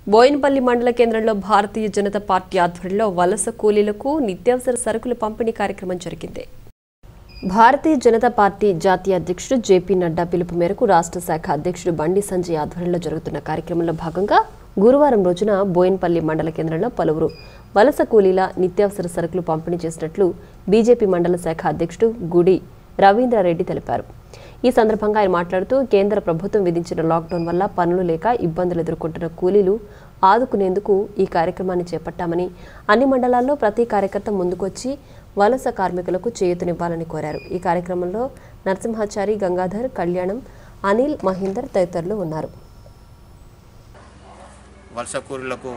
బోయినపల్లి మండల కేంద్రంలో భారతీయ జనతా పార్టీ ఆధ్వర్యంలో వలస కూలీలకు నిత్యావసర సరుకుల పంపిణీ కార్యక్రమం జరిగింది భారతీయ జనతా పార్టీ జాతీయ అధ్యక్షుడు జేపీ నడ్డా పిలుపు మేరకు రాష్ట్ర శాఖ అధ్యక్షుడు బండి సంజయ్ ఆధ్వర్యంలో జరుగుతున్న కార్యక్రమంలో భాగంగా గురువారం రోజున బోయిన్పల్లి మండల కేంద్రంలో పలువురు వలస కూలీల నిత్యావసర సరుకులు పంపిణీ చేసినట్లు బీజేపీ మండల శాఖ అధ్యక్షుడు గుడి రవీంద్రారెడ్డి తెలిపారు ఈ సందర్భంగా ఆయన మాట్లాడుతూ కేంద్ర ప్రభుత్వం విధించిన లాక్డౌన్ వల్ల పనులు లేక ఇబ్బందులు ఎదుర్కొంటున్న కూలీలు ఆదుకునేందుకు ఈ కార్యక్రమాన్ని చేపట్టామని అన్ని మండలాల్లో ప్రతి కార్యకర్త ముందుకొచ్చి వలస కార్మికులకు చేయూతనివ్వాలని కోరారు ఈ కార్యక్రమంలో నరసింహాచారి గంగాధర్ కళ్యాణం అనిల్ మహేందర్ తదితరులు ఉన్నారు వలస కూలీలకు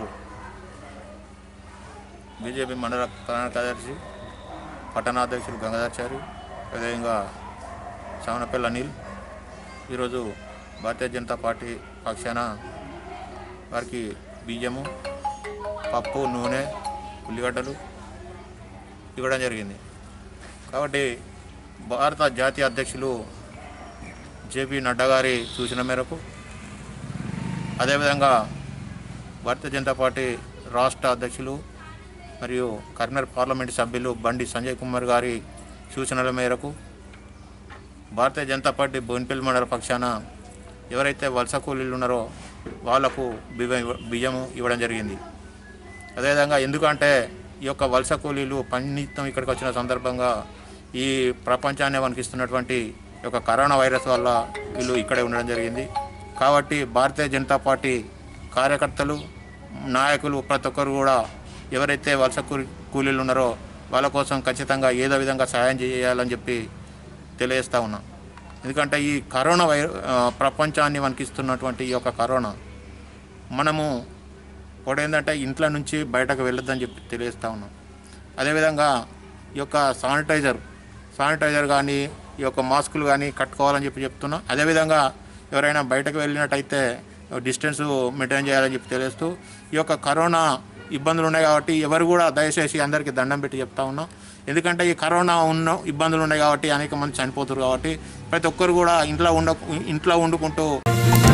బీజేపీ మండల ప్రధాన కార్యదర్శి పట్టణాధ్యక్షులు గంగాధాచారి అదేవిధంగా శ్రవణపల్లి అనిల్ ఈరోజు భారతీయ జనతా పార్టీ పక్షాన వారికి బియ్యము పప్పు నూనె ఉల్లిగడ్డలు ఇవ్వడం జరిగింది కాబట్టి భారత జాతీయ అధ్యక్షులు జేపీ నడ్డా గారి సూచన మేరకు అదేవిధంగా భారతీయ జనతా పార్టీ రాష్ట్ర అధ్యక్షులు మరియు కరీంనగర్ పార్లమెంటు సభ్యులు బండి సంజయ్ కుమార్ గారి సూచనల మేరకు భారతీయ జనతా పార్టీ బోన్పల్లి మండల పక్షాన ఎవరైతే వలస కూలీలు ఉన్నారో వాళ్లకు బియ్యం బియ్యము ఇవ్వడం జరిగింది అదేవిధంగా ఎందుకంటే ఈ యొక్క వలస కూలీలు పన్నితం ఇక్కడికి వచ్చిన సందర్భంగా ఈ ప్రపంచాన్ని వణికిస్తున్నటువంటి ఈ యొక్క కరోనా వైరస్ వల్ల వీళ్ళు ఇక్కడే ఉండడం జరిగింది కాబట్టి భారతీయ జనతా పార్టీ కార్యకర్తలు నాయకులు ప్రతి ఒక్కరు కూడా ఎవరైతే వలస కూలి కూలీలు ఉన్నారో వాళ్ళ కోసం ఖచ్చితంగా ఏదో విధంగా సహాయం చేయాలని చెప్పి తెలియజేస్తా ఉన్నాం ఎందుకంటే ఈ కరోనా వై ఆ, ప్రపంచాన్ని వణికిస్తున్నటువంటి ఈ యొక్క కరోనా మనము ఒకటి ఏంటంటే ఇంట్లో నుంచి బయటకు వెళ్ళొద్దని చెప్పి తెలియజేస్తా ఉన్నాం అదేవిధంగా ఈ యొక్క శానిటైజర్ శానిటైజర్ కానీ ఈ యొక్క మాస్కులు కానీ కట్టుకోవాలని చెప్పి చెప్తున్నాం అదేవిధంగా ఎవరైనా బయటకు వెళ్ళినట్టయితే డిస్టెన్స్ మెయింటైన్ చేయాలని చెప్పి తెలియజేస్తూ ఈ యొక్క కరోనా ఇబ్బందులు ఉన్నాయి కాబట్టి ఎవరు కూడా దయచేసి అందరికీ దండం పెట్టి చెప్తా ఉన్నాం ఎందుకంటే ఈ కరోనా ఉన్న ఇబ్బందులు ఉన్నాయి కాబట్టి అనేక మంది చనిపోతారు కాబట్టి ప్రతి ఒక్కరు కూడా ఇంట్లో ఉండ ఇంట్లో వండుకుంటూ